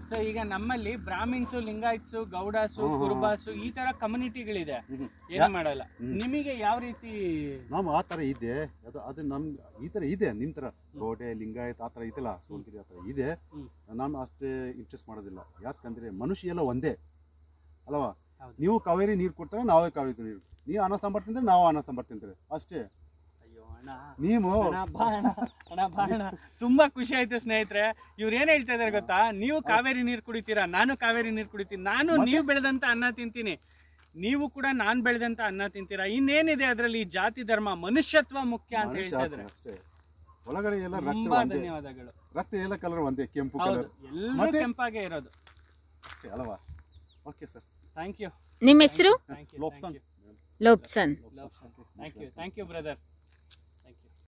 So ಈಗ ನಮ್ಮಲ್ಲಿ ಬ್ರಾಹ್ಮಿನ್ಸು ಲಿಂಗಾಯತ್ಸು ಗೌಡಾಸು ಹ್ಮ್, ಹ್ಮ್, ಹ್ಮ್. ಕುರುಬಾಸು ಈ ತರ ಕಮ್ಯುನಿಟಿಗಳಿದೆ ಹ್ಮ್. ಏನು ಮಾಡಲ್ಲ ಹ್ಮ್. ನಿಮಗೆ ಯಾವ ರೀತಿ ನಾವು ಆ ಥರ ಇದೆ ಅದು ಅದು ನಮ್ ಈ ಥರ ಇದೆ ನಿಮ್ಮ ಥರ ಗೋಡೆ ಲಿಂಗಾಯತ್ ಆ ಥರ ಇದೆಲ್ಲ ಸೋಲ್ಗಿರಿ ಆ ಥರ ಇದೆ ಹ್ಮ್. ನಾನು ಅಷ್ಟೇ ಇಂಟ್ರೆಸ್ಟ್ ಮಾಡೋದಿಲ್ಲ ಯಾಕಂದ್ರೆ ಮನುಷ್ಯ ಎಲ್ಲ ಒಂದೇ ಅಲ್ವಾ ಹೌದು. ನೀವು ಕಾವೇರಿ ನೀರು ಕೊಡ್ತಾರೆ ನಾವೇ ಕಾವೇರಿ ನೀರು ನೀವು ಅನ್ನ ಸಾಂಬಾರ್ ತಿಂದ್ರೆ ನಾವು ಅನ್ನ ಸಾಂಬಾರ್ ತಿಂತಾರೆ ಅಷ್ಟೇ ಅಯ್ಯೋ ಅಣ್ಣ ನೀವು ಅಣ್ಣ, ಬಾ ಅಣ್ಣ, ಅಣ್ಣ, ಬಾ ಅಣ್ಣ. ತುಂಬಾ ಖುಷಿ ಆಯ್ತು ಸ್ನೇಹಿತರೆ ಇವ್ರು ಏನ್ ಹೇಳ್ತಾ ಇದಾರೆ ಗೊತ್ತಾ ನೀವು ಕಾವೇರಿ ನೀರು ಕುಡಿತೀರಾ ನಾನು ಕಾವೇರಿ ನೀರು ಕುಡಿತೀನಿ ನಾನು ಮತ್ತೆ? ನೀವು ಬೆಳೆದಂತ ಅನ್ನ ತಿಂತೀನಿ ನೀವು ಕೂಡ ನಾನ್ ಬೆಳೆದಂತ ಅನ್ನ ತಿಂತೀರಾ ಇನ್ನೇನಿದೆ ಅದರಲ್ಲಿ ಜಾತಿ ಧರ್ಮ ಮನುಷ್ಯತ್ವ ಮುಖ್ಯ ಅಂತ ಮನುಷ್ಯ ಹೇಳ್ತಾ ಆತ್ಮ ಇದಾರೆ ಅಷ್ಟೇ ಒಳಗಡೆ ಎಲ್ಲ ರಕ್ತ ತುಂಬಾ ಒಂದೇ ಧನ್ಯವಾದಗಳು ರಕ್ತ ಎಲ್ಲ ಕಲರ್ ಒಂದೇ ಕೆಂಪು ಹೌದು ಕಲರ್ ಎಲ್ಲರೂ ಮತ್ತೆ? ಕೆಂಪಾಗೆ ಇರೋದು ಅಷ್ಟೇ ಅಲ್ವಾ ಓಕೆ ಸರ್ ಥ್ಯಾಂಕ್ ಯು ನಿಮ್ಮ ಹೆಸರು thank you Lobsang Lobsang thank you thank you brother thank you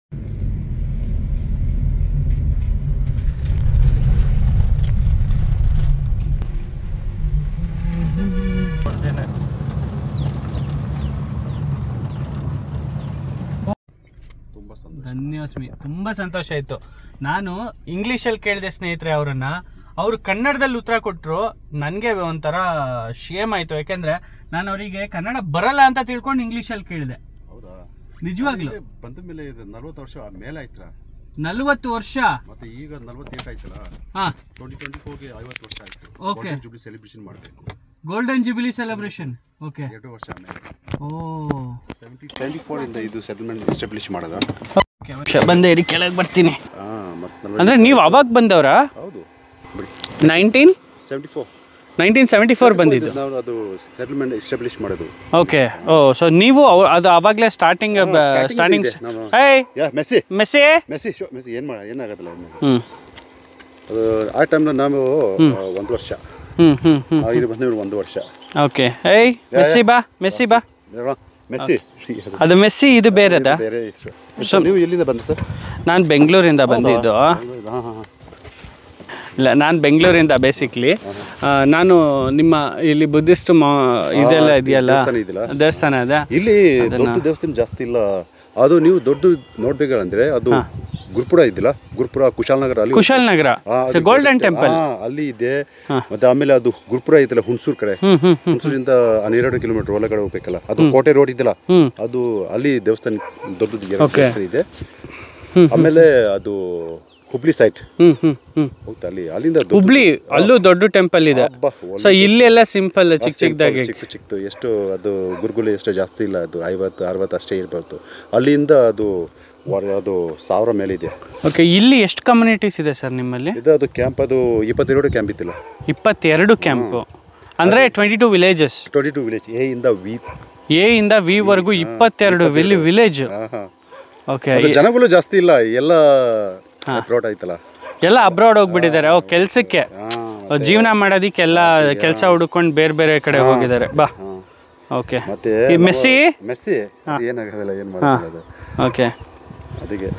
ತುಂಬಾ ಸಂತೋಷ ಧನ್ಯೋಸ್ಮಿ ತುಂಬ ಸಂತೋಷ ಆಯಿತು ನಾನು ಇಂಗ್ಲೀಷಲ್ಲಿ ಕೇಳಿದೆ ಸ್ನೇಹಿತರೆ ಅವರನ್ನ ಅವರು ಕನ್ನಡದಲ್ಲಿ ಉತ್ತರ ಕೊಟ್ಟರು ನನಗೆ ಒಂಥರ ಶೇಮ್ ಆಯಿತು ಯಾಕೆಂದರೆ ನಾನು ಅವರಿಗೆ ಕನ್ನಡ ಬರಲ್ಲ ಅಂತ ತಿಳ್ಕೊಂಡು ಇಂಗ್ಲೀಷಲ್ಲಿ ಕೇಳಿದೆ ಹೌದಾ ನಿಜವಾಗ್ಲೂ ಇಲ್ಲಿ ಬಂದ ಮೇಲೆ ಇದು ನಲ್ವತ್ತು ವರ್ಷ ಮೇಲೆ ಆಯ್ತಲ್ಲ ನಲವತ್ತು ವರ್ಷ ಮತ್ತೆ ಈಗ ನಲ್ವತ್ತೆಂಟು ಆಯ್ತಲ್ಲ ಹಾಂ ಟ್ವೆಂಟಿ ಟ್ವೆಂಟಿ ಫೋರ್ಗೆ ಐವತ್ತು ವರ್ಷ ಆಯ್ತು Okay. ಜುಬ್ಲಿ ಸೆಲೆಬ್ರೇಷನ್ ಮಾಡಬೇಕು ಗೋಲ್ಡನ್ ಜುಬಿಲಿ ಸೆಲೆಬ್ರೇಷನ್ ಓಕೆ ಎರಡು ವರ್ಷ ಆಮೇಲೆ ಓ ಸೆವೆಂಟಿ ಟ್ವೆಂಟಿ ಫೋರ್ ಇಂದ ಇದು ಸೆಟಲ್ಮೆಂಟ್ ಎಸ್ಟಾಬ್ಲಿಷ್ ಮಾಡೋದ ಬಂದೆ ಇರಿ ಕೆಳಗೆ ಬರ್ತೀನಿ ಹಾಂ ಮತ್ತೆ ಅಂದರೆ ನೀವು ಅವಾಗ ಬಂದವರಾ ಹೌದು ಬಿಡಿ nineteen seventy four nineteen seventy four ಬಂದಿದ್ದು ನಾವು ಅದು ಸೆಟಲ್ಮೆಂಟ್ ಎಸ್ಟಾಬ್ಲಿಷ್ ಮಾಡೋದು ಓಕೆ ಓ ಸೊ ನೀವು ಅವ- ಅದು ಅವಾಗಲೇ ಸ್ಟಾರ್ಟಿಂಗ್ starting ಸ್ಟಾರ್ಟಿಂಗ್ ಇದೆ. ನಾವು- ಏಯ್ ಯಾ ಮೆಸ್ಸಿ ಮೆಸ್ಸಿ ಮೆಸ್ಸಿ ಶೋ ಮೆಸ್ಸಿ ಏನು ಮಾಡ ಏನಾಗೋದಿಲ್ಲ ಏನು ಹ್ಞೂ ಅದು ಆ ಟೈಮ್ನಲ್ಲಿ ನಾವು ಆ, ಒಂದು ವರ್ಷ ಹ್ಞೂ ಹ್ಞೂ ಹ್ಞೂ ಆ, ಇದು ಬಂದು ಒಂದು ವರ್ಷ ಓಕೆ ಏಯ್ ಮೆಸ್ಸಿ ಬಾ ಮೆಸ್ಸಿ ಬಾ ಅಲ್ವಾ? ಮೆಸ್ಸಿ ಅದು ಮೆಸ್ಸಿ ಇದು ಬೇರೆದಾ ಬೇರೆ ಹೆಸರು ನೀವು ಎಲ್ಲಿಂದ ಬಂದ ಸರ್ ನಾನು ಬೆಂಗಳೂರಿಂದ ಬಂದಿದ್ದು ಹಾಂ ಹಾಂ ಹಾಂ ಇಲ್ಲ ನಾನು ಬೆಂಗಳೂರಿಂದ ಬೇಸಿಕ್ಲಿ ನಾನು ನಿಮ್ಮ ಇಲ್ಲಿ ಬುದ್ಧಿಸ್ಟ್ ಮಾ ಇದೆಲ್ಲ ಇದೆಯಲ್ಲ ದೇವಸ್ಥಾನ ಇದೆಯಲ್ಲ ದೇವಸ್ಥಾನ ಇದೆ ಇಲ್ಲಿ ದೊಡ್ಡ ದೇವಸ್ಥಾನ ಜಾಸ್ತಿ ಇಲ್ಲ ಅದು ನೀವು ದೊಡ್ಡ ನೋಡ್ಬೇಕಂದ್ರೆ ಅದು ಗುರುಪುರ ಇದೆಯಲ್ಲ ಗುರುಪುರ ಕುಶಾಲನಗರ ಅಲ್ಲಿ ಕುಶಾಲನಗರ ಆ, ಅದು ಗೋಲ್ಡನ್ ಟೆಂಪಲ್ ಆ, ಅಲ್ಲಿ ಇದೆ ಹಾ. ಮತ್ತೆ ಆಮೇಲೆ ಅದು ಗುರುಪುರ ಐತಲ್ಲ ಹುಣಸೂರ್ ಕಡೆ ಹ್ಞೂ ಹ್ಞೂ ಹ್ಞೂ ಹುಣಸೂರಿಂದ ಹನ್ನೆರಡು ಕಿಲೋಮೀಟರ್ ಒಳಗಡೆ ಹೋಗ್ಬೇಕಲ್ಲ ಅದು ಕೋಟೆ ರೋಡ್ ಇದೆಯಲ್ಲ ಹ್ಞೂ ಅದು ಅಲ್ಲಿ ದೇವಸ್ಥಾನ ದೊಡ್ಡದು ಎರಡು Okay. ದೇವಸ್ಥಾನ ಇದೆ ಹ್ಮ್. ಆಮೇಲೆ ಅದು ಹುಬ್ಳಿ ಸೈಟ್ ಹ್ಞೂ ಹ್ಞೂ ಹ್ಞೂ ಹೋಗ್ತಾ ಅಲ್ಲಿ ಅಲ್ಲಿಂದ ದೊಡ್ಡ- ಹುಬ್ಳಿ ಅಲ್ಲೂ ದೊಡ್ಡ ಟೆಂಪಲ್ ಇದೆ ಅಬ್ಬಾ, ಒಳ್ಳೆ ಸೊ ಇಲ್ಲೆಲ್ಲ ಸಿಂಪಲ್ ಚಿಕ್ಕ simple, ಚಿಕ್ಕದಾಗಿ ಚಿಕ್ಕ ಚಿಕ್ಕದು ಎಷ್ಟು ಅದು ಗುರುಗುಲಿ ಎಷ್ಟು ಜಾಸ್ತಿ ಇಲ್ಲ ಅದು ಐವತ್ತು ಅರವತ್ತು ಅಷ್ಟೇ ಇರ್ಬೋದು ಅಲ್ಲಿಂದ ಅದು ವರ- ಅದು ಸಾವಿರ ಮೇಲಿದೆ ಓಕೆ ಇಲ್ಲಿ ಎಷ್ಟು ಕಮ್ಯುನಿಟೀಸ್ ಇದೆ ಸರ್ ನಿಮ್ಮಲ್ಲಿ ಇದು ಅದು ಕ್ಯಾಂಪ್ ಅದು ಇಪ್ಪತ್ತೆರಡು ಕ್ಯಾಂಪ್ ಇತ್ತಿಲ್ಲ ಇಪ್ಪತ್ತೆರಡು ಕ್ಯಾಂಪು ಅಂದರೆ twenty two villages twenty two village A ಇಂದ ವಿ ಎ ಇಂದ ವಿ ವರ್ಗೂ ಇಪ್ಪತ್ತೆರಡು ವಿಲ್ ವಿಲೇಜ್ ಹಾ, ಹಾ. ಓಕೆ ಅದು ಜನಗಳು ಜಾಸ್ತಿ ಇಲ್ಲ ಎಲ್ಲ ಪ್ರೋಟ್ ಆಯ್ತಲ್ಲ ಎಲ್ಲ ಅಬ್ರಾಡ್ ಹೋಗ್ಬಿಟ್ಟಿದ್ದಾರೆ ಓ ಕೆಲ್ಸಕ್ಕೆ ಹಾ, ಜೀವನ ಮಾಡೋದಕ್ಕೆಲ್ಲ ಕೆಲಸ ಹುಡ್ಕೊಂಡು ಬೇರೆ ಬೇರೆ ಕಡೆ ಹೋಗಿದ್ದಾರೆ ಬಾ ಹಾ. ಓಕೆ ಮತ್ತೆ ಈ ನಾವು- ಮೆಸ್ಸಿ ಮೆಸ್ಸಿ ಅದು ಏನಾಗೋದಿಲ್ಲ ಏನು ಮಾಡೋದಿಲ್ಲ ಅದು ಓಕೆ ಅದಕ್ಕೆ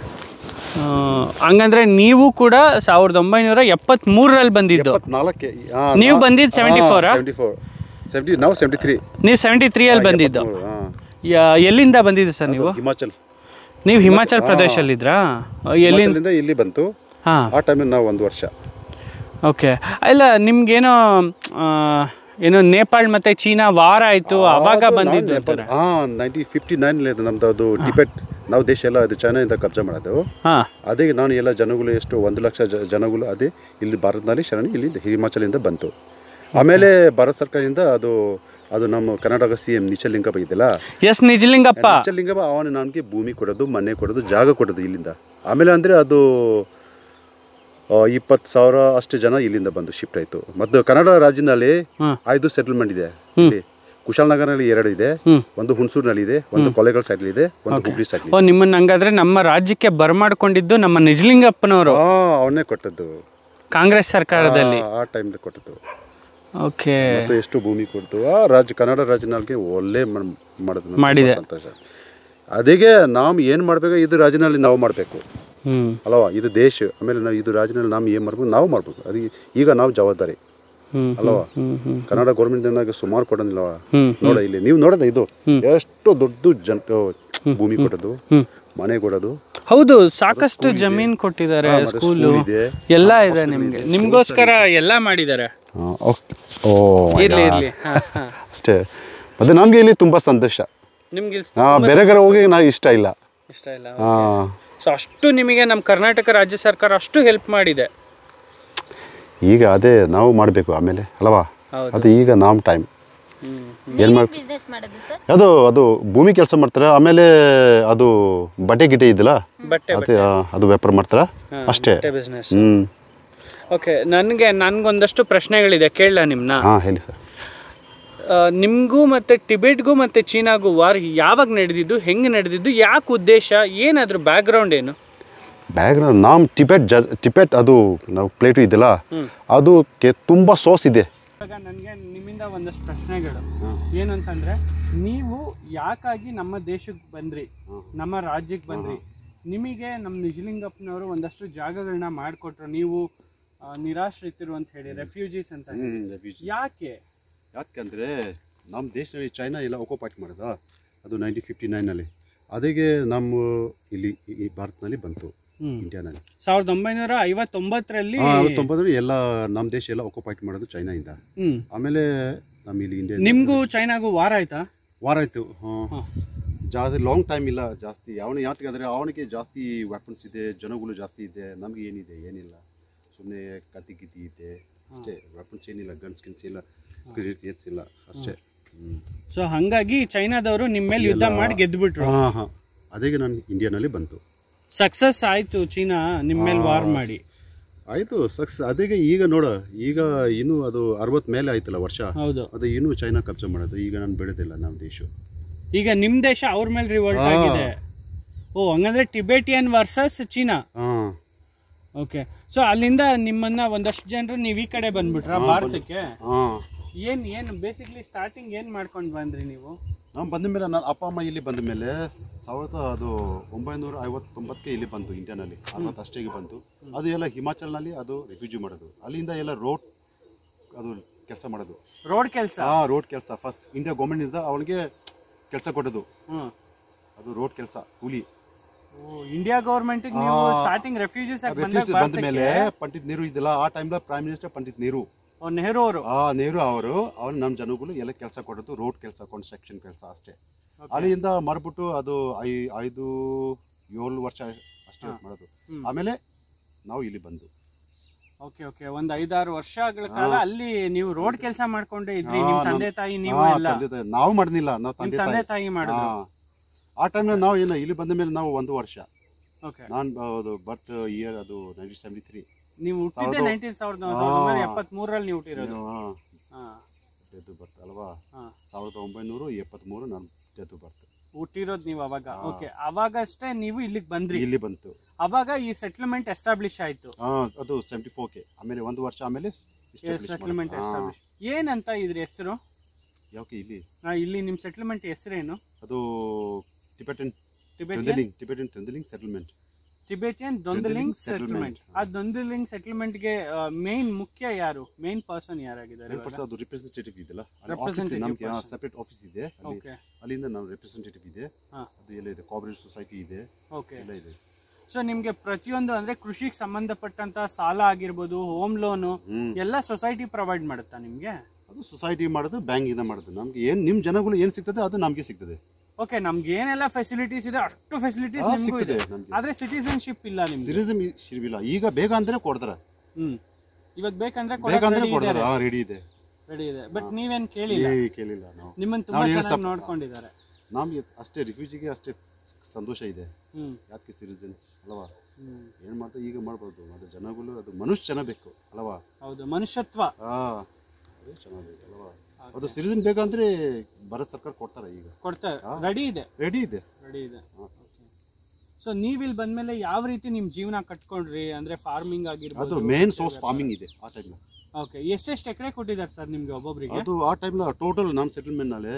ಹಂಗಂದ್ರೆ ನೀವು ಕೂಡ ಸಾವಿರದ ಒಂಬೈನೂರ ಎಪ್ಪತ್ಮೂರರಲ್ಲಿ ಬಂದಿದ್ದು ಎಪ್ಪತ್ನಾಲ್ಕೆ ನೀವು ಬಂದಿದ್ದು 74 ಆ? ಸೆವೆಂಟಿ ಫೋರ್ ಸೆವೆಂಟಿ ನಾವು ಸೆವೆಂಟಿ ತ್ರೀ ನೀವು ಸೆವೆಂಟಿ ತ್ರೀಯಲ್ಲಿ ಬಂದಿದ್ದು ಯಾ- ಎಲ್ಲಿಂದ ಬಂದಿದ್ದು ಸರ್ ನೀವು ಹಿಮಾಚಲ್ ನೀವು ಹಿಮಾಚಲ್ ಪ್ರದೇಶಲ್ಲಿದ್ರಾ ಎಲ್ಲಿ ಹಿಮಾಚಲಿಂದ ಇಲ್ಲಿ ಬಂತು ಹಾಂ ಆ ಟೈಮಲ್ಲಿ ನಾವು ಒಂದು ವರ್ಷ ಓಕೆ ಇಲ್ಲ ನಿಮ್ಗೇನೋ ಆ, ಏನೋ ನೇಪಾಳ್ ಮತ್ತೆ ಚೀನಾ ವಾರ ಆಯ್ತು ಅವಾಗ ಬಂದಿದ್ದು ಅಂತಾರೆ ಹಾಂ ನೈನ್ಟೀನ್ ಫಿಫ್ಟಿ ನೈನ್ ನಮ್ದು ಅದು ಟಿಬೆಟ್ ನಾವು ದೇಶ ಎಲ್ಲ ಅದು ಚೈನಾದಿಂದ ಕಬ್ಜಾ ಮಾಡೋದು ಹಾಂ ಅದೇ ನಾನು ಎಲ್ಲ ಜನಗಳು ಎಷ್ಟು ಒಂದು ಲಕ್ಷ ಜ- ಜನಗಳು ಅದೇ ಇಲ್ಲಿ ಭಾರತದಲ್ಲಿ ಶರಣಿ ಇಲ್ಲಿ ಹಿಮಾಚಲಿಂದ ಬಂತು ಆಮೇಲೆ ಭಾರತ ಸರ್ಕಾರದಿಂದ ಅದು ಅದು ನಮ್ಮ ಕರ್ನಾಟಕ ಸಿ ಎಂ ನಿಚಲಿಂಗಪ್ಪ ಇದೆಯಲ್ಲ ಎಸ್ ನಿಜಲಿಂಗಪ್ಪ ನಿಚಲಿಂಗಪ್ಪ ಅವನು ನನಗೆ ಭೂಮಿ ಕೊಡೋದು ಮನೆ ಕೊಡೋದು ಜಾಗ ಕೊಡೋದು ಇಲ್ಲಿಂದ ಆಮೇಲೆ ಅಂದರೆ ಅದು ಇಪ್ಪತ್ತು ಸಾವಿರ ಅಷ್ಟು ಜನ ಇಲ್ಲಿಂದ ಬಂದು ಶಿಫ್ಟ್ ಆಯಿತು ಮತ್ತು ಕನ್ನಡ ರಾಜ್ಯದಲ್ಲಿ ಹ್ಮ್. ಐದು ಸೆಟಲ್ಮೆಂಟ್ ಇದೆ ಹ್ಮ್. ಇಲ್ಲಿ ಕುಶಾಲನಗರಲ್ಲಿ ಎರಡು ಇದೆ ಹ್ಮ್. ಒಂದು ಹುಣಸೂರಿನಲ್ಲಿ ಇದೆ ಒಂದು ಕೊಲೆಗಳ ಸೈಡ್ ಇದೆ ಒಂದು ಹುಬ್ಳಿ ಸೈಡ್ ಓ ನಿಮ್ಮನ್ನ ಹಂಗಾದ್ರೆ ನಮ್ಮ ರಾಜ್ಯಕ್ಕೆ ಬರ್ಮಾಡ್ಕೊಂಡಿದ್ದು ನಮ್ಮ ನಿಜಲಿಂಗಪ್ಪನವರು ಹಾ ಅವನೇ ಕೊಟ್ಟದ್ದು ಕಾಂಗ್ರೆಸ್ ಸರ್ಕಾರದಲ್ಲಿ ಆ ಟೈಮ್ ಕೊಟ್ಟದ್ದು ಓಕೆ ಮತ್ತು ಎಷ್ಟು ಭೂಮಿ ಕೊಡ್ತು ಆ ರಾಜ್ಯ ಕನ್ನಡ ರಾಜ್ಯನಾಲ್ಗೆ ಒಳ್ಳೆ ಮಾಡ್- ಮಾಡೋದು ನಮ್ಗೆ ಮಾಡಿದೆ. ತುಂಬಾ ಸಂತೋಷ ಅದಕ್ಕೆ ನಾವು ಏನು ಮಾಡಬೇಕು ಇದು ರಾಜ್ಯನಲ್ಲಿ ನಾವು ಮಾಡಬೇಕು ಹ್ಮ್ ಅಲ್ವಾ ಇದು ದೇಶ ಆಮೇಲೆ ನಾವು ಇದು ರಾಜ್ಯದಲ್ಲಿ ನಾವು ಏನು ಮಾಡ್ಬೇಕು ನಾವು ಮಾಡ್ಬೇಕು ಅದು ಈಗ ನಾವು ಜವಾಬ್ದಾರಿ ಹ್ಮ್ ಅಲ್ವಾ ಹ್ಮ್ ಹ್ಮ್ ಕನ್ನಡ ಗೌರ್ಮೆಂಟ್ ಸುಮಾರು ಕೊಡೋದಿಲ್ಲ ಹ್ಮ್ ನೋಡ ಇಲ್ಲಿ ನೀವು ನೋಡೋದ ಇದು ಹ್ಮ್. ಎಷ್ಟು ದೊಡ್ಡ ಜನ ಭೂಮಿ ಕೊಡೋದು ಹ್ಮ್. ಮನೆ ಕೊಡೋದು ಹೌದು ಸಾಕಷ್ಟು ಜಮೀನ್ ಕೊಟ್ಟಿದ್ದಾರೆ ಹಾ, ಮತ್ತೆ ಸ್ಕೂಲು school ಇದೆ. ಎಲ್ಲ ಇದೆ ನಿಮ್ಗೆ ನಿಮ್ಗೋಸ್ಕರ ಎಲ್ಲ ಮಾಡಿದ್ದಾರೆ ಆ, ಓಕೆ ಓ my ಇರ್ಲಿ God. ಇರ್ಲಿ ಹಾ, ಹಾ. ಅಷ್ಟೇ ಮತ್ತೆ ನಮಗೆ ಇಲ್ಲಿ ತುಂಬ ಸಂತೋಷ ನಿಮ್ಗೆ ಇಲ್ಲಿ ಆ, ಬೇರೆ ಕಡೆ ಹೋಗಿ ನಾವು ಇಷ್ಟ ಇಲ್ಲ ಇಷ್ಟ ಇಲ್ಲ ಆ, ಸೊ ಅಷ್ಟು ನಿಮಗೆ ನಮ್ಮ ಕರ್ನಾಟಕ ರಾಜ್ಯ ಸರ್ಕಾರ ಅಷ್ಟು ಹೆಲ್ಪ್ ಮಾಡಿದೆ ಈಗ ಅದೇ ನಾವು ಮಾಡಬೇಕು ಆಮೇಲೆ ಅಲ್ವಾ ಹೌದು. ಅದು ಈಗ ನಮ್ಮ ಟೈಮ್ ಹ್ಮ್ ಏನು ಮಾಡಿ ಬಿಸ್ನೆಸ್ ಮಾಡೋದು ಸರ್ ಅದು ಅದು ಭೂಮಿ ಕೆಲಸ ಮಾಡ್ತಾರೆ ಆಮೇಲೆ ಅದು ಬಟ್ಟೆ ಗಿಟ್ಟೆ ಇದ್ದಿಲ್ಲ ಬಟ್ಟೆ ಅದು ಆ, ಅದು ವ್ಯಾಪಾರ ಮಾಡ್ತಾರೆ ಅಷ್ಟೇ ಬಟ್ಟೆ ಬಿಸ್ನೆಸ್ ಹ್ಞೂ ಓಕೆ ನನಗೆ ನನಗೊಂದಷ್ಟು ಪ್ರಶ್ನೆಗಳಿದೆ ಕೇಳಲ್ಲ ನಿಮ್ಮನ್ನ ಹಾಂ ಹೇಳಿ ಸರ್ ನಿಮಗೂ ಮತ್ತು ಟಿಬೆಟ್ಗೂ ಮತ್ತು ಚೀನಾಗೂ ವಾರ್ ಯಾವಾಗ ನಡೆದಿದ್ದು ಹೆಂಗೆ ನಡೆದಿದ್ದು ಯಾಕೆ ಉದ್ದೇಶ ಏನಾದ್ರ ಬ್ಯಾಕ್ಗ್ರೌಂಡ್ ಏನು ಬ್ಯಾಗ್ರೌಂಡ್ ನಮ್ಮ ಟಿಬೆಟ್ ಜ ಟಿಬೆಟ್ ಅದು ನಾವು ಪ್ಲೇಟು ಇದೆಯಲ್ಲ ಅದಕ್ಕೆ ತುಂಬ ಸೋಸ್ ಇದೆ ಇವಾಗ ನನಗೆ ನಿಮ್ಮಿಂದ ಒಂದಷ್ಟು ಪ್ರಶ್ನೆಗಳು ಏನಂತಂದ್ರೆ ನೀವು ಯಾಕಾಗಿ ನಮ್ಮ ದೇಶಕ್ಕೆ ಬಂದ್ರಿ ನಮ್ಮ ರಾಜ್ಯಕ್ಕೆ ಬಂದ್ರಿ ನಿಮಗೆ ನಮ್ಮ ನಿಜಲಿಂಗಪ್ಪನವರು ಒಂದಷ್ಟು ಜಾಗಗಳನ್ನ ಮಾಡಿಕೊಟ್ರು ನೀವು ಆ, ನಿರಾಶ್ರಿತರು ಅಂತ ಹೇಳಿ ರೆಫ್ಯೂಜೀಸ್ ಅಂತ ಹೇಳಿ. ಯಾಕೆ ಯಾಕಂದರೆ ನಮ್ಮ ದೇಶದಲ್ಲಿ ಚೈನಾ ಎಲ್ಲ ಒಕ್ಯುಪೈಟ್ ಮಾಡಿದ ಅದು ನೈನ್ಟೀನ್ ಫಿಫ್ಟಿ ನೈನಲ್ಲಿ ಅದಕ್ಕೆ ನಮ್ಮ ಇಲ್ಲಿ ಈ ಭಾರತದಲ್ಲಿ ಬಂತು ಇಂಡಿಯಾನಲ್ಲಿ ಸಾವಿರದ ಒಂಬೈನೂರ ಐವತ್ತೊಂಬತ್ತರಲ್ಲಿ ತೊಂಬತ್ತರಲ್ಲಿ ಎಲ್ಲ ನಮ್ಮ ದೇಶ ಎಲ್ಲ ಒಕ್ಯುಪೈಟ್ ಮಾಡೋದು ಚೈನಾಯಿಂದ ಹ್ಮ್ ಆಮೇಲೆ ನಮ್ಮ ಇಲ್ಲಿ ಇಂಡಿಯಾ ನಿಮ್ಗೂ ಚೈನಾಗೂ ವಾರ ಆಯ್ತಾ ವಾರ ಆಯಿತು ಹಾಂ ಹಾ. ಜಾಸ್ತಿ ಲಾಂಗ್ ಟೈಮ್ ಇಲ್ಲ ಜಾಸ್ತಿ ಅವನು ಯಾತಕ್ಕಾದ್ರೆ ಅವನಿಗೆ ಜಾಸ್ತಿ ವೆಪನ್ಸ್ ಇದೆ ಜನಗಳು ಜಾಸ್ತಿ ಇದೆ ನಮಗೆ ಏನಿದೆ ಏನಿಲ್ಲ ಸುಮ್ಮನೆ ಕತ್ತಿ ಗಿತ್ತಿ ಇದೆ ಅಷ್ಟೇ ವೆಪನ್ಸ್ ಏನಿಲ್ಲ ಗನ್ಸ್ ಗಿನ್ಸ್ ಇಲ್ಲ ಕ್ರಿಕೆಟ್ ಇಲ್ಲ ಅಷ್ಟೇ ಹ್ಞೂ ಸೊ ಹಂಗಾಗಿ ಚೈನಾದವರು ನಿಮ್ಮ ಮೇಲೆ ಯುದ್ಧ ಎಲ್ಲ- ಮಾಡಿ ಗೆದ್ಬಿಟ್ರು ಹಾಂ ಹಾಂ ಅದಕ್ಕೆ ನಾನು ಇಂಡಿಯಾನಲ್ಲಿ ಬಂತು ಸಕ್ಸಸ್ ಆಯ್ತು ಚೀನಾ ನಿಮ್ಮ ಮೇಲೆ ವಾರ್ ಮಾಡಿ ಆಯಿತು ಸಕ್ಸ್ ಅದಕ್ಕೆ ಈಗ ನೋಡ ಈಗ ಇನ್ನೂ ಅದು ಅರವತ್ತು ಮೇಲೆ ಆಯ್ತಲ್ಲ ವರ್ಷ ಹೌದು ಅದು ಇನ್ನೂ ಚೈನಾ ಕಬ್ಜಾ ಮಾಡೋದು ಈಗ ನಾನು ಬೆಳೆದಿಲ್ಲ ನಮ್ಮ ದೇಶ ಈಗ ನಿಮ್ ದೇಶ ಅವ್ರ ಮೇಲೆ ರಿವೋಲ್ಟ್ ಹಾ. ಆಗಿದೆ ಓ ಹಂಗಂದ್ರೆ ಟಿಬೆಟಿಯನ್ ವರ್ಸಸ್ ಚೀನಾ ಹಾಂ ಓಕೆ ಸೊ ಅಲ್ಲಿಂದ ನಿಮ್ಮನ್ನ ಒಂದಷ್ಟು ಜನರು ನೀವು ಈ ಕಡೆ ಬಂದ್ಬಿಟ್ರ ಭಾರತಕ್ಕೆ ಹಾಂ ಏನ್ ಏನ್ ಬೇಸಿಕ್ಲಿ ಸ್ಟಾರ್ಟಿಂಗ್ ಏನ್ ಮಾಡ್ಕೊಂಡು ಬಂದ್ರಿ ನೀವು ನಾವು ಬಂದ ಮೇಲೆ ನನ್ನ ಅಪ್ಪ ಅಮ್ಮ ಇಲ್ಲಿ ಬಂದ ಮೇಲೆ ಸಾವಿರದ ಅದು ಒಂಬೈನೂರ ಐವತ್ತೊಂಬತ್ತಕ್ಕೆ ಇಲ್ಲಿ ಬಂತು ಇಂಡಿಯಾನಲ್ಲಿ ಅರವತ್ತು ಅಷ್ಟೇಗೆ ಬಂತು ಅದು ಎಲ್ಲ ಹಿಮಾಚಲ್ನಲ್ಲಿ ಅದು ರಿಫ್ಯೂಜಿ ಮಾಡೋದು ಅಲ್ಲಿಂದ ಎಲ್ಲ ರೋಡ್ ಅದು ಕೆಲಸ ಮಾಡೋದು ರೋಡ್ ಕೆಲಸ ಆ ರೋಡ್ ಕೆಲಸ ಫಸ್ಟ್ ಇಂಡಿಯಾ ಗೌರ್ಮೆಂಟಿಂದ ಅವನಿಗೆ ಕೆಲಸ ಕೊಡೋದು ಹ್ಮ್ ಅದು ರೋಡ್ ಕೆಲಸ ಕೂಲಿ ಇಂಡಿಯಾ ಗೌರ್ಮೆಂಟ್ ನೀವು ಆ, ಸ್ಟಾರ್ಟಿಂಗ್ ರೆಫ್ಯೂಜೀಸ್ ಆಗಿ ರೆಫ್ಯೂಜಿ ಬಂದಾಗ ಬಂದ ಮೇಲೆ ಪಂಡಿತ್ ನೆಹರು ಇದ್ದಿಲ್ಲ ಆ ಟೈಮ್ದಾಗ ಪ್ರೈಮ್ ಮಿನಿಸ್ಟರ್ ಪಂಡಿತ್ ನೆಹರು ನೆಹರು ಅವರು ಆ ನೆಹರು ಅವರು ಅವ್ರು ನಮ್ಮ ಜನಗಳು ಎಲ್ಲ ಕೆಲಸ ಕೊಡೋದು ರೋಡ್ ಕೆಲಸ ಕನ್ಸ್ಟ್ರಕ್ಷನ್ ಕೆಲಸ ಅಷ್ಟೇ ಅಲ್ಲಿಂದ ಮಾಡ್ಬಿಟ್ಟು ಅದು ಐ ಐದು ಏಳು ವರ್ಷ ಅಷ್ಟೇ ಹಾ. ಮಾಡೋದು ಹ್ಮ್. ಆಮೇಲೆ ನಾವು ಇಲ್ಲಿ ಬಂದು ಓಕೆ ಓಕೆ ಒಂದ್ ಐದಾರು ವರ್ಷಗಳ ಕಾಲ ಹಾ. ಅಲ್ಲಿ ನೀವು ರೋಡ್ ಕೆಲಸ ಮಾಡ್ಕೊಂಡೇ ಇದ್ರಿ ಹಾ, ನಿಮ್ ನಮ್- ತಂದೆ ತಾಯಿ ನೀವು ಹಾ, ಎಲ್ಲ ತಂದೆ ತಾಯಿ- ನಾವು ಮಾಡಿದ್ನಿಲ್ಲ ನಾವು ನಿಮ್ ತಂದೆ ತಂದೆ ತಾಯಿ ತಾಯಿ ಮಾಡಿದ್ರು ಹಾ. ಆ ಟೈಮ್ನಲ್ಲಿ ನಾವು ಏನು ಇಲ್ಲಿ ಬಂದ ಮೇಲೆ ನಾವು ಒಂದು ವರ್ಷ ಓಕೆ ನಾನು ಅದು ಬರ್ತ್ ಇಯರ್ ಅದು ನೈನ್ಟೀನ್ ಸೆವೆಂಟಿ ತ್ರೀ ನೀವು ಹುಟ್ಟಿದ್ದೆ ಸಾವಿರದ- ನೈನ್ಟೀನ್ ಸಾವಿರದ ಹಾ. ಸಾವಿರದ ಒಂಬೈನೂರ ಎಪ್ಪತ್ಮೂರರಲ್ಲಿ ನೀವು ಹುಟ್ಟಿರೋದು ಹಾ ಡೆತ್ ಬರ್ತ್ ಅಲ್ವಾ ಹಾ. ಸಾವಿರದ ಒಂಬೈನೂರ ಎಪ್ಪತ್ತ್ಮೂರು ನಾನು ಡೆತ್ ಬರ್ತ್ ಹುಟ್ಟಿರೋದು ನೀವು ಅವಾಗ ಹಾ. ಓಕೆ ಅವಾಗಷ್ಟೇ ನೀವು ಇಲ್ಲಿಗೆ ಬಂದ್ರಿ ಇಲ್ಲಿ ಬಂತು ಅವಾಗ ಈ ಸೆಟ್ಲ್ಮೆಂಟ್ ಎಸ್ಟಾಬ್ಲಿಷ್ ಆಯ್ತು ಹಾ, ಅದು ಸೆವೆಂಟಿ ಫೋರ್ಗೆ ಆಮೇಲೆ ಒಂದು ವರ್ಷ ಆಮೇಲೆ establish ಸೆಟ್ಲ್ಮೆಂಟ್ ಮಾಡೋದು. ಹಾ. ಎಸ್ಟಾಬ್ಲಿಷ್ ಏನಂತ ಇದ್ರ ಹೆಸರು ಯಾಕೆ ಇಲ್ಲಿ ಇಲ್ಲಿ ನಿಮ್ ಸೆಟ್ಲ್ಮೆಂಟ್ ಹೆಸರೇನು ಅದು Tibetan Tibetan Dhondenling Tibetan Dhondenling settlement Tibetan Dhondenling Dhondenling settlement settlement. ಆ ದೊಂದಲಿಂಗ್ ಸೆಟ್ಲ್ಮೆಂಟ್ಗೆ ಮೇನ್ ಮುಖ್ಯ ಯಾರು ಮೇನ್ ಪರ್ಸನ್ ಯಾರಾಗಿದ್ದಾರೆ ಏರ್ಪಡ್ತಾ ಅದು ರಿಪ್ರೆಸೆಂಟೇಟಿವ್ ಇದೆಯಲ್ಲ Representative ನಮಗೆ person. ಸೆಪರೇಟ್ ಆಫೀಸ್ ಇದೆ ಅಲ್ಲಿ ಓಕೆ ಅಲ್ಲಿಂದ ನಾವು ರೆಪ್ರೆಸೆಂಟೇಟಿವ್ ಇದೆ ಹಾ. ಅದು ಎಲ್ಲ ಇದೆ ಕೋಆಪರೇಟಿವ್ ಸೊಸೈಟಿ ಇದೆ ಓಕೆ ಎಲ್ಲ ಇದೆ ಸೊ ನಿಮ್ಗೆ ಪ್ರತಿಯೊಂದು ಅಂದ್ರೆ ಕೃಷಿಗೆ ಸಂಬಂಧಪಟ್ಟಂತ ಸಾಲ ಆಗಿರ್ಬೋದು ಹೋಮ್ ಲೋನು ಹ್ಮ್ ಎಲ್ಲ ಸೊಸೈಟಿ ಪ್ರೊವೈಡ್ ಮಾಡುತ್ತಾ ನಿಮ್ಗೆ ಅದು ಸೊಸೈಟಿ ಮಾಡೋದು ಬ್ಯಾಂಕಿಂದ ಮಾಡೋದು ನಮ್ಗೆ ಏನು ನಿಮ್ಮ ಜನಗಳು ಏನು ಸಿಗ್ತದೆ ಅದು ನಮಗೆ ಸಿಗ್ತದೆ ಓಕೆ ನಮ್ಗೆ ಏನೆಲ್ಲ ಫೆಸಿಲಿಟೀಸ್ ಇದೆ ಅಷ್ಟು ಫೆಸಿಲಿಟೀಸ್ ಆ, ನಿಮಗೂ ಇದೆ ಸಿಗ್ತದೆ ನಮಗೆ ಆದ್ರೆ ಸಿಟಿಸನ್ಶಿಪ್ ಇಲ್ಲ ನಿಮ್ಗೆ ಸಿರಿಸಮ್ ಶಿರ್ವಿಲ್ಲ ಈಗ ಬೇಗ ಅಂದ್ರೆ ಕೊಡ್ತಾರೆ ಹ್ಮ್ ಇವಾಗ ಬೇಕಂದ್ರೆ ಬೇಗ ಅಂದ್ರೆ ಕೊಡ್ತಾರೆ ಹಾ ರೆಡಿ ಇದೆ ರೆಡಿ ಇದೆ ಬಟ್ ನೀವೇನ್ ಕೇಳಿಲ್ಲ ಏ ಕೇಳಿಲ್ಲ ನಾವು ನಿಮ್ಮನ್ನ ತುಂಬಾ ನಾವು ಏನು ಚೆನ್ನಾಗಿ ಸಪ್- ನೋಡ್ಕೊಂಡಿದ್ದಾರೆ ನಮ್ಗೆ ಅಷ್ಟೇ ರಿಫ್ಯೂಜಿಗೆ ಅಷ್ಟೇ ಸಂತೋಷ ಇದೆ ಹ್ಮ್ ಯಾಕೆ ಸಿಟಿಸನ್ ಅಲ್ವಾ ಹ್ಮ್ ಏನು ಮಾಡ್ತಾರೆ ಈಗ ಮಾಡ್ಬೋದು ಅದು ಜನಗಳು ಅದು ಮನುಷ್ಯ ಜನ ಬೇಕು ಅಲ್ವಾ ಹೌದು ಮನುಷ್ಯತ್ವ ಹಾ ಅದೇ ಚೆನ್ನಾಗಿದೆ ಅಲ್ವಾ ಅದು ಸಿಟಿಸನ್ ಬೇಕಂದ್ರೆ ಭಾರತ ಸರ್ಕಾರ ಕೊಡ್ತಾರೆ ಈಗ ಕೊಡ್ತಾರೆ ಹಾ. ರೆಡಿ ಇದೆ ರೆಡಿ ಇದೆ ರೆಡಿ ಇದೆ ಹಾ. ಸೊ ನೀವ್ ಇಲ್ಲಿ ಬಂದ್ಮೇಲೆ ಯಾವ ರೀತಿ ನಿಮ್ ಜೀವನ ಕಟ್ಕೊಂಡ್ರಿ ಅಂದ್ರೆ ಫಾರ್ಮಿಂಗ್ ಅದು ಆಗಿರ್ಬೋದು ಮೇನ್ ಸೋರ್ಸ್ ಫಾರ್ಮಿಂಗ್ ಇದೆ ಆ ಟೈಮ್ನ ಓಕೆ ಎಷ್ಟೆಷ್ಟು ಎಕರೆ ಕೊಟ್ಟಿದ್ದಾರೆ ಸರ್ ನಿಮ್ಗೆ ಒಬ್ಬೊಬ್ರಿಗೆ ಅದು ಆ ಟೈಮ್ನ ಟೋಟಲ್ ನಮ್ಮ ಸೆಟಲ್ಮೆಂಟ್ನಲ್ಲಿ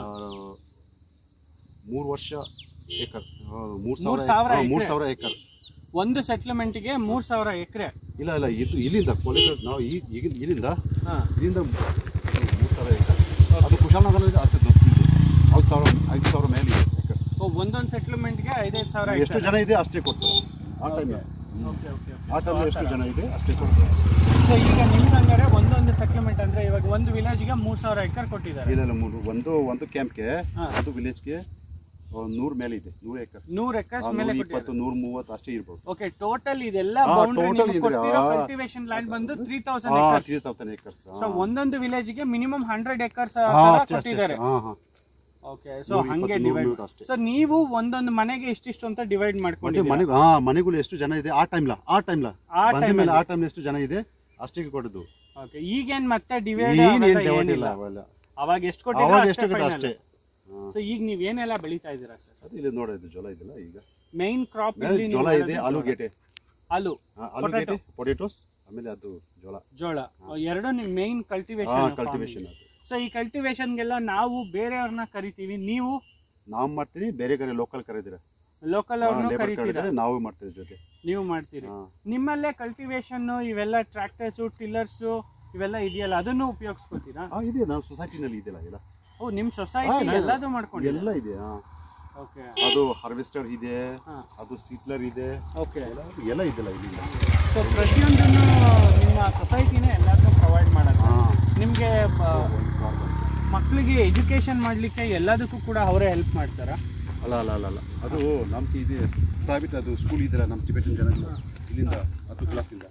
ಮೂರು ವರ್ಷ ಏಕರ್ ಮೂರು ಮೂರ್ ಸಾವಿರ ಸಾವಿರ ಮೂರು ಎಕ್ರೆ. ಸಾವಿರ ಏಕರ್ ಒಂದು ಸೆಟ್ಲ್ಮೆಂಟ್ಗೆ ಮೂರ್ ಸಾವಿರ ಎಕರೆ ಇಲ್ಲ ಇಲ್ಲ ಇದು ಇಲ್ಲಿಂದ ಕೊಲೆಗಳು ನಾವು ಈ ಈಗ ಇಲ್ಲಿಂದ ಹಾ ಇಲ್ಲಿಂದ ಮೂರು ಸಾವಿರ ಏಕರ್ ಅದು ಕುಶಾಲನಗರದಲ್ಲಿ ಅಷ್ಟೇ ದೊಡ್ಡದಿದೆ ಐದು ಸಾವಿರ ಐದು ಸಾವಿರ ಮೇಲೆ ಇದೆ ಏಕರ್ ಒಂದೊಂದು ಸೆಟ್ಲ್ಮೆಂಟ್ಗೆ ಐದೈದು ಸಾವಿರ ಎಷ್ಟು ಜನ ಇದೆ ಅಷ್ಟೇ ಕೊಡ್ತಾರೆ ಆ ಟೈಮ್ ಓಕೆ ಓಕೆ ಆ ಟೈಮ್ ಎಷ್ಟು ಜನ ಇದೆ ಅಷ್ಟೇ ಕೊಡ್ತಾರೆ ಸೊ ಈಗ ನಿಮ್ಗೆ ಹಂಗಾರೆ ಒಂದೊಂದು ಸೆಟ್ಲ್ಮೆಂಟ್ ಅಂದ್ರೆ ಇವಾಗ ಒಂದು ವಿಲೇಜ್ಗೆ ಮೂರ್ ಸಾವಿರ ಎಕರ್ ಕೊಟ್ಟಿದ್ದಾರೆ ಇಲ್ಲ ಇಲ್ಲ ಮೂರು ಒಂದು ಒಂದು ಕ್ಯಾಂಪ್ಗೆ ಹಾ. ಒಂದು ವಿಲೇಜ್ಗೆ ನೂರು ಮೇಲೆ ಇದೆ ನೂರು ಎಕರ್ ನೂರ್ ಎಕರ್ಸ್ ಮೇಲೆ ನೂರ ಕೊಟ್ಟಿದ್ದಾರೆ ಇಪ್ಪತ್ತು ನೂರ ಮೂವತ್ತು ಅಷ್ಟೇ ಇರ್ಬೋದು ಓಕೆ ಟೋಟಲ್ ಇದೆಲ್ಲ ಹಾ, ಬೌಂಡ್ರಿ total ಇದೆ. ಆ. ಕಲ್ಟಿವೇಶನ್ ಲ್ಯಾಂಡ್ ಬಂದು ತ್ರೀ ತೌಸಂಡ್ ಹಾ acres three thousand acres so ಒಂದೊಂದು ವಿಲೇಜ್ಗೆ ಮಿನಿಮಮ್ ಹಂಡ್ರೆಡ್ ಎಕರ್ಸ್ ಹಾ ಅಷ್ಟೇ ಅಷ್ಟೇ ಕೊಟ್ಟಿದ್ದಾರೆ ಹಾ ಹಾ ಓಕೆ ಸೊ ನೂರ ಹಂಗೆ ಇಪ್ಪತ್ತು, ನೂರ ಡಿವೈಡ್ ನೂರು ಅಷ್ಟೇ ಸೊ ನೀವು ಒಂದೊಂದು ಮನೆಗೆ ಇಷ್ಟಿಷ್ಟು ಅಂತ ಡಿವೈಡ್ ಮತ್ತೆ ಮಾಡ್ಕೊಂಡಿದ್ದೀರಾ ಮನೆಗೂ ಹಾ ಮನೆಗಳು ಎಷ್ಟು ಜನ ಇದೆ ಆ ಟೈಮ್ಲ ಆ ಟೈಮ್ಲ ಆ ಬಂದ ಟೈಮ್ ಮೇಲೆ ಆ ಟೈಮ್ ಎಷ್ಟು ಜನ ಇದೆ ಅಷ್ಟೇ ಕೊಡೋದು ಓಕೆ ಈಗೇನ್ ಮತ್ತೆ ಡಿವೈಡ್ ಏನ್ ಏನ್ ಡಿವೈಡ್ ಇಲ್ಲ ಅವೆಲ್ಲ ಅವಾಗ ಎಷ್ಟು ಅವಾಗ ಎಷ್ಟು ಕೊಟ್ಟಿದ್ರೆ ಇದೆ ಅಷ್ಟೇ ಹಾ. ಸೊ ಈಗ ನೀವ್ ಏನೆಲ್ಲ ಬೆಳಿತಾ ಇದ್ದೀರಾ ಸರ್ ಅದು ಇಲ್ಲಿ ನೋಡೋದು ಜೋಳ ಇದೆಲ್ಲ ಈಗ ಮೈನ್ ಕ್ರಾಪ್ ಮೇಲೆ ಜೋಳ ಇದೆ ಆಲೂಗೆಡ್ಡೆ ಆಲೂ ಹಾ, ಆಲೂಗೆಡ್ಡೆ ಪೊಟೆಟೋಸ್ ಆಮೇಲೆ ಅದು ಜೋಳ ಜೋಳ ಎರಡು ನಿಮ್ ಮೈನ್ ಹಾ ಕಲ್ಟಿವೇಶನ್ ಕಲ್ಟಿವೇಶನ್ ಅದು ಸೊ ಈ ಕಲ್ಟಿವೇಶನ್ಗೆಲ್ಲ ನಾವು ಬೇರೆಯವ್ರನ್ನ ಕರಿತೀವಿ ನೀವು ನಾವು ಮಾಡ್ತೀವಿ ಬೇರೆ ಕಡೆ ಲೋಕಲ್ ಕರೆದಿರ ಲೋಕಲ್ ಅವ್ರನ್ನ ಲೇಬರ್ ಕರಿತೀರಾ ಕರೆದಿದ್ರೆ ನಾವು ಮಾಡ್ತೀವಿ ಜೊತೆ ನೀವು ಮಾಡ್ತೀರಿ ಹಾ. ನಿಮ್ಮಲ್ಲೇ ಕಲ್ಟಿವೇಶನ್ ಇವೆಲ್ಲ ಟ್ರ್ಯಾಕ್ಟರ್ಸು ಟಿಲ್ಲರ್ಸು ಇವೆಲ್ಲ ಇದೆಯಲ್ಲ ಅದನ್ನು ಉಪಯೋಗಿಸ್ಕೋತೀರಾ ಹಾ ಇದೆ ನಾವು ಸೊಸೈಟಿನಲ್ಲಿ ಇದೆಯಲ್ಲ ಎಲ್ಲ ಓ ನಿಮ್ ಸೊಸೈಟಿ ಹಾ, ನಾನು- ಎಲ್ಲದೂ ಮಾಡ್ಕೊಂಡಿಲ್ಲ ಎಲ್ಲ ಇದೆ ಹಾ. ಓಕೆ ಅದು ಹಾರ್ವೆಸ್ಟರ್ ಇದೆ ಹಾ ಅದು ಸೀಟ್ಲರ್ ಇದೆ ಓಕೆ ಎಲ್ಲ ಎಲ್ಲ ಇದೆಲ್ಲ ಇಲ್ಲಿ ಸೊ ಪ್ರತಿಯೊಂದನ್ನು ನಿಮ್ಮ ಸೊಸೈಟಿನೇ ಎಲ್ಲದನ್ನೂ ಪ್ರೊವೈಡ್ ಮಾಡೋದು ಹಾ ನಿಮಗೆ ಒಂದು problem. ಮಕ್ಕಳಿಗೆ ಎಜುಕೇಶನ್ ಮಾಡಲಿಕ್ಕೆ ಎಲ್ಲದಕ್ಕೂ ಕೂಡ ಅವರೇ ಹೆಲ್ಪ್ ಮಾಡ್ತಾರಾ ಅಲ್ಲ ಅಲ್ಲ ಅಲ್ಲ ಅಲ್ಲ ಅದು ನಮ್ಗೆ ಇದೆ ಪ್ರೈವೇಟ್ ಅದು ಸ್ಕೂಲ್ ಇದೆಲ್ಲ ನಮ್ಮ ಟಿಬೆಟನ್ ಜನ ಇಲ್ಲಿಂದ ಹತ್ತು ಕ್ಲಾಸಿಂದ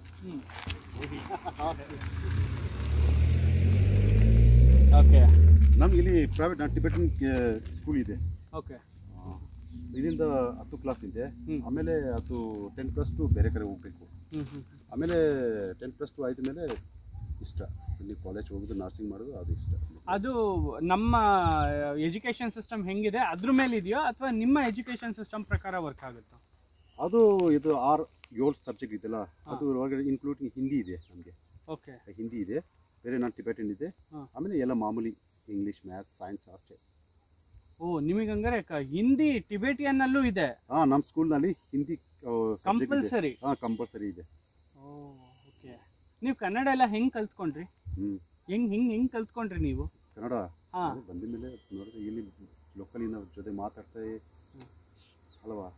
ಓಕೆ ನಮ್ಗೆ ಇಲ್ಲಿ ಪ್ರೈವೇಟ್ ಟಿಬೆಟನ್ ಸ್ಕೂಲ್ ಇದೆ ಓಕೆ ಆ, ಇಲ್ಲಿಂದ ಹತ್ತು ಕ್ಲಾಸ್ ಇದೆ ಹ್ಮ್. ಆಮೇಲೆ ಅದು ಟೆನ್ ಪ್ಲಸ್ ಟು ಬೇರೆ ಕಡೆ ಹೋಗ್ಬೇಕು ಹ್ಞೂ ಹ್ಞೂ ಆಮೇಲೆ ಟೆನ್ ಪ್ಲಸ್ ಟು ಆಯ್ದ ಮೇಲೆ ಇಷ್ಟ ಇಲ್ಲಿ ಕಾಲೇಜ್ ಹೋಗೋದು ನರ್ಸಿಂಗ್ ಮಾಡೋದು ಅದು ಇಷ್ಟ ಅದು ನಮ್ಮ ಎಜುಕೇಶನ್ ಸಿಸ್ಟಮ್ ಹೆಂಗಿದೆ ಅದ್ರ ಮೇಲೆ ಇದೆಯೋ ಅಥವಾ ನಿಮ್ಮ ಎಜುಕೇಶನ್ ಸಿಸ್ಟಮ್ ಪ್ರಕಾರ ವರ್ಕ್ ಆಗುತ್ತೋ ಅದು ಇದು ಆರು ಏಳು ಸಬ್ಜೆಕ್ಟ್ ಇದೆಯಲ್ಲ ಅದು ಒಳಗಡೆ ಇನ್ಕ್ಲೂಡಿಂಗ್ ಹಿಂದಿ ಇದೆ ನಮಗೆ ಓಕೆ ಹಿಂದಿ ಇದೆ ಬೇರೆ ನಾನು ಟಿಬೆಟನ್ ಇದೆ ಹಾ. ಆಮೇಲೆ ಎಲ್ಲ ಮಾಮೂಲಿ ಇಂಗ್ಲೀಷ್ ಮ್ಯಾಥ್ಸ್ ಸೈನ್ಸ್ ಅಷ್ಟೇ ಓ ನಿಮಗೆ ಹಂಗಾರೆ ಕ- ಹಿಂದಿ ಟಿಬೇಟಿಯನ್ ಅಲ್ಲೂ ಇದೆ ಹಾಂ ನಮ್ಮ ಸ್ಕೂಲ್ನಲ್ಲಿ ಹಿಂದಿ ಸಬ್ಜೆಕ್ಟ್ ಇದೆ ಕಂಪಲ್ಸರಿ ಹಾಂ ಕಂಪಲ್ಸರಿ ಇದೆ ಓ ಓಕೆ ನೀವು ಕನ್ನಡ ಎಲ್ಲ ಹೆಂಗ್ ಕಲ್ತ್ಕೊಂಡ್ರಿ ಹ್ಞೂ ಹೆಂಗ್ ಹಿಂಗ್ ಹೆಂಗ್ ಕಲ್ತ್ಕೊಂಡ್ರಿ ನೀವು ಕನ್ನಡ ಹಾ ಅದು ಬಂದ ಮೇಲೆ ನೋಡಿದ್ರೆ ಇಲ್ಲಿ ಲೋಕಲಿನ ಜೊತೆ ಮಾತಾಡ್ತಾ ಅಲ್ವಾ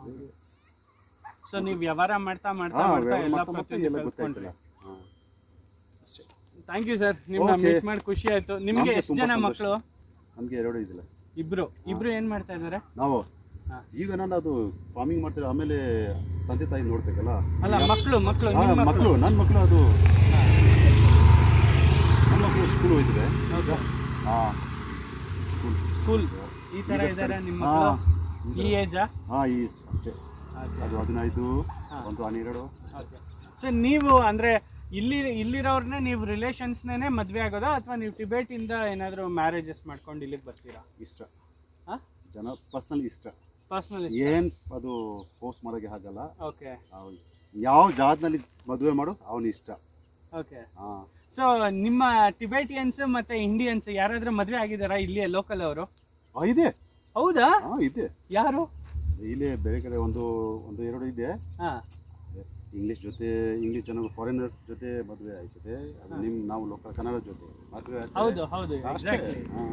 ಸೊ ನೀವು ವ್ಯವಹಾರ ಮಾಡ್ತಾ ಮಾಡ್ತಾ ಹಾ, ಮಾಡ್ತಾ ವ್ಯವಹಾರ ಎಲ್ಲ ಮಾಡ್ತಾ ಮಾಡ್ತಾ ಪ್ರತಿಯೊಂದು ಎಲ್ಲ ಕಲ್ತ್ಕೊಂಡ್ರಿ ಗೊತ್ತಾಯ್ತಲ್ಲ ಹಾಂ ಅಷ್ಟೇ ಥ್ಯಾಂಕ್ ಯು ಸರ್ ನಿಮ್ನ Okay. ಮೀಟ್ ಮಾಡಿ ಖುಷಿ ಆಯ್ತು ನಿಮ್ಗೆ ನಮ್ಗೆ ಎಷ್ಟು ತುಂಬಾ ಜನ ಸಂತೋಷ. ಮಕ್ಕಳು ನಮಗೆ ಎರಡು ಇದಿಲ್ಲ ಇಬ್ರು ಇಬ್ರು ಏನ್ ಮಾಡ್ತಾ ಇದಾರೆ ನಾವು ಹಾ. ಈಗ ನಾನು ಅದು ಫಾರ್ಮಿಂಗ್ ಮಾಡ್ತಾರೆ ಆಮೇಲೆ ತಂದೆ ತಾಯಿ ನೋಡ್ಬೇಕಲ್ಲ ಅಲ್ಲ ಮಕ್ಕಳು ಮಕ್ಕಳು ಹಾ, ನಿಮ್ಮ ಮಕ್ಕಳು ನನ್ನ ಮಕ್ಕಳು ಅದು ನನ್ನ ಮಕ್ಕಳು ಸ್ಕೂಲ್ ಹೋಯ್ತಿದೆ ಹಾಂ ಸ್ಕೂಲ್ ಸ್ಕೂಲ್ ಈ ತರ ಈಗ ಇದಾರೆ study. ನಿಮ್ಮ ಹಾ, ಮಕ್ಕಳು ಈ ಏಜಾ ಹಾಂ ಈ ಅಷ್ಟೇ ಅದು ಹದಿನೈದು ಹಾ. ಒಂದು ಹನ್ನೆರಡು ಸೊ ನೀವು ಅಂದ್ರೆ ಇಲ್ಲಿ ಇಲ್ಲಿರೋರ್ನ ನೀವು ರಿಲೇಷನ್ಸ್ನೇ ಮದ್ವೆ ಆಗೋದಾ ಅಥವಾ ನೀವು ಟಿಬೇಟ್ ಇಂದ ಏನಾದ್ರು ಮ್ಯಾರೇಜಸ್ ಮಾಡ್ಕೊಂಡು ಇಲ್ಲಿಗೆ ಬರ್ತೀರಾ ಇಷ್ಟ ಹಾ? ಜನ ಪರ್ಸನಲ್ ಇಷ್ಟ ಪರ್ಸನಲ್ ಏನ್ ಅದು ಫೋರ್ಸ್ ಮಾಡೋಕೆ ಆಗಲ್ಲ ಓಕೆ ಅವ್ನ್ ಯಾವ ಜಾತ್ನಲ್ಲಿ ಮದುವೆ ಮಾಡು ಅವನ ಇಷ್ಟ ಓಕೆ ಹಾ ಸೊ ನಿಮ್ಮ ಟಿಬೇಟಿಯನ್ಸ್ ಮತ್ತೆ ಇಂಡಿಯನ್ಸ್ ಯಾರಾದ್ರೂ ಮದ್ವೆ ಆಗಿದಾರಾ ಇಲ್ಲಿ ಲೋಕಲ್ ಅವರು ಆ, ಇದೆ ಹೌದಾ ಹಾ ಇದೆ ಯಾರು ಇಲ್ಲಿ ಬೇರೆ ಕಡೆ ಒಂದು ಒಂದು ಎರಡು ಇದೆ ಹಾ ಇಂಗ್ಲಿಷ್ ಜೊತೆ ಇಂಗ್ಲಿಷ್ ಜನ ಫಾರಿನರ್ ಜೊತೆ ಮದುವೆ ಆಯ್ತದೆ ಅದು ಹಾ. ನಿಮ್ ನಾವು ಲೋಕಲ್ ಕನ್ನಡ ಜೊತೆ ಮದುವೆ ಆಗ್ತದೆ. ಹೌದು ಹೌದು ಅಷ್ಟೇ ಎಕ್ಸಾಕ್ಟ್ಲಿ ಹಾ.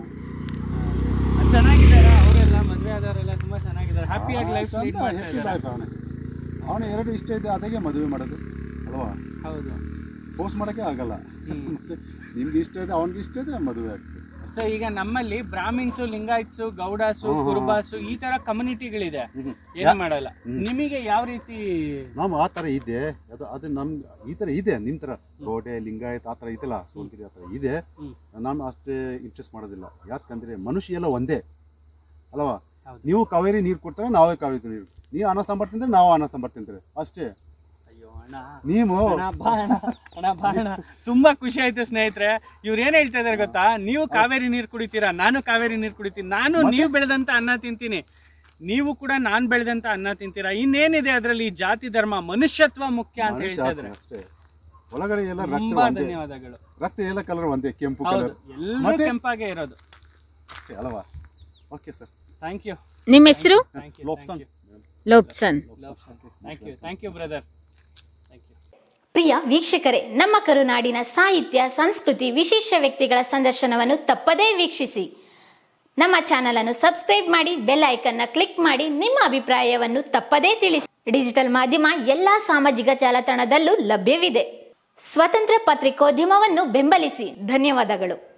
ಚೆನ್ನಾಗಿದ್ದಾರಾ ಅವರೆಲ್ಲ ಮದ್ವೆ ಆದವರೆಲ್ಲ ತುಂಬಾ ಚೆನ್ನಾಗಿದ್ದಾರೆ ಹ್ಯಾಪಿಯಾಗಿ ಲೈಫ್ ಚಂದ, ಲೀಡ್ ಮಾಡ್ತಾ happy ಇದ್ದಾರೆ life ಅವನೇ ಅವನು ಎರಡು ಇಷ್ಟ ಇದೆ ಅದಾಗೆ ಮದುವೆ ಮಾಡೋದು ಅಲ್ವಾ ಹೌದು ಫೋರ್ಸ್ ಮಾಡೋಕ್ಕೆ ಆಗಲ್ಲ ಹ್ಮ್. ಮತ್ತೆ ನಿಮ್ಗೆ ಇಷ್ಟ ಇದೆ ಅವನಿಗೆ ಇಷ್ಟ ಇದೆ ಮದುವೆ ಆಗ್ತದೆ ಸೊ ಈಗ ನಮ್ಮಲ್ಲಿ ಬ್ರಾಹ್ಮಿನ್ಸು ಲಿಂಗಾಯತ್ಸು ಗೌಡಾಸು ಹ್ಮ್, ಹ್ಮ್. ಕುರುಬಾಸು ಈ ತರ ಕಮ್ಯುನಿಟಿಗಳಿದೆ ಹ್ಮ್. ಏನ್ ಮಾಡಲ್ಲ ಹ್ಮ್. ನಿಮಗೆ ಯಾವ ರೀತಿ ನಾವು ಆ ಥರ ಇದೆ ಅದು ಅದು ನಮ್ ಈ ಥರ ಇದೆ ನಿಮ್ಮ ಥರ ಗೋಡೆ ಲಿಂಗಾಯತ್ ಆ ಥರ ಇದೆಲ್ಲ ಸೋಲ್ಗಿರಿ ಆ ಥರ ಇದೆ ಹ್ಮ್. ನಾನು ಅಷ್ಟೇ ಇಂಟ್ರೆಸ್ಟ್ ಮಾಡೋದಿಲ್ಲ ಯಾಕಂದ್ರೆ ಮನುಷ್ಯ ಎಲ್ಲ ಒಂದೇ ಅಲ್ವಾ ಹೌದು. ನೀವು ಕಾವೇರಿ ನೀರು ಕೊಡ್ತಾರೆ ನಾವೇ ಕಾವೇರಿ ನೀರು ನೀವು ಅನ್ನ ಸಾಂಬಾರ್ ತಿಂದ್ರೆ ನಾವು ಅನ್ನ ಸಾಂಬಾರ್ ತಿಂತಾರೆ ಅಷ್ಟೇ ಅಯ್ಯೋ ಅಣ್ಣ ನೀವು ಅಣ್ಣ ಬಾ ಅಣ್ಣ ಅಣ್ಣ ಬಾ ಅಣ್ಣ ತುಂಬಾ ಖುಷಿ ಆಯ್ತು ಸ್ನೇಹಿತರೆ ಇವ್ರು ಏನ್ ಹೇಳ್ತಾ ಇದಾರೆ ಗೊತ್ತಾ ನೀವು ಕಾವೇರಿ ನೀರ್ ಕುಡಿತೀರಾ ನಾನು ಕಾವೇರಿ ನೀರ್ ಕುಡಿತೀನಿ ನಾನು ನೀವು ಬೆಳೆದಂತ ಅನ್ನ ತಿಂತೀನಿ ನೀವು ಕೂಡ ನಾನ್ ಬೆಳೆದಂತ ಅನ್ನ ತಿಂತೀರಾ ಇನ್ನೇನಿದೆ ಅದ್ರಲ್ಲಿ ಈ ಜಾತಿ ಧರ್ಮ ಮನುಷ್ಯತ್ವ ಮುಖ್ಯ ಅಂತ ಮನುಷ್ಯ ಹೇಳ್ತಾ ಇದಾರೆ ಅಷ್ಟೇ ಒಳಗಡೆ ಎಲ್ಲ ರಕ್ತ ತುಂಬಾ ಒಂದೇ ಧನ್ಯವಾದಗಳು ರಕ್ತ ಎಲ್ಲ ಕಲರ್ ಒಂದೇ ಕೆಂಪು ಹೌದು ಕಲರ್ ಎಲ್ಲರೂ ಮತ್ತೆ? ಕೆಂಪಾಗೆ ಇರೋದು ಅಷ್ಟೇ ಅಲ್ವಾ ಓಕೆ ಸರ್ ಥ್ಯಾಂಕ್ ಯು ನಿಮ್ಮ ಹೆಸರು thank you Lobsang Lobsang thank you thank you brother thank you ಪ್ರಿಯ ವೀಕ್ಷಕರೇ ನಮ್ಮ ಕರುನಾಡಿನ ಸಾಹಿತ್ಯ ಸಂಸ್ಕೃತಿ ವಿಶೇಷ ವ್ಯಕ್ತಿಗಳ ಸಂದರ್ಶನವನ್ನು ತಪ್ಪದೇ ವೀಕ್ಷಿಸಿ ನಮ್ಮ ಚಾನಲ್ ಅನ್ನು ಸಬ್ಸ್ಕ್ರೈಬ್ ಮಾಡಿ ಬೆಲ್ ಐಕನ್ನ ಕ್ಲಿಕ್ ಮಾಡಿ ನಿಮ್ಮ ಅಭಿಪ್ರಾಯವನ್ನು ತಪ್ಪದೇ ತಿಳಿಸಿ ಡಿಜಿಟಲ್ ಮಾಧ್ಯಮ ಎಲ್ಲಾ ಸಾಮಾಜಿಕ ಜಾಲತಾಣದಲ್ಲೂ ಲಭ್ಯವಿದೆ ಸ್ವತಂತ್ರ ಪತ್ರಿಕೋದ್ಯಮವನ್ನು ಬೆಂಬಲಿಸಿ ಧನ್ಯವಾದಗಳು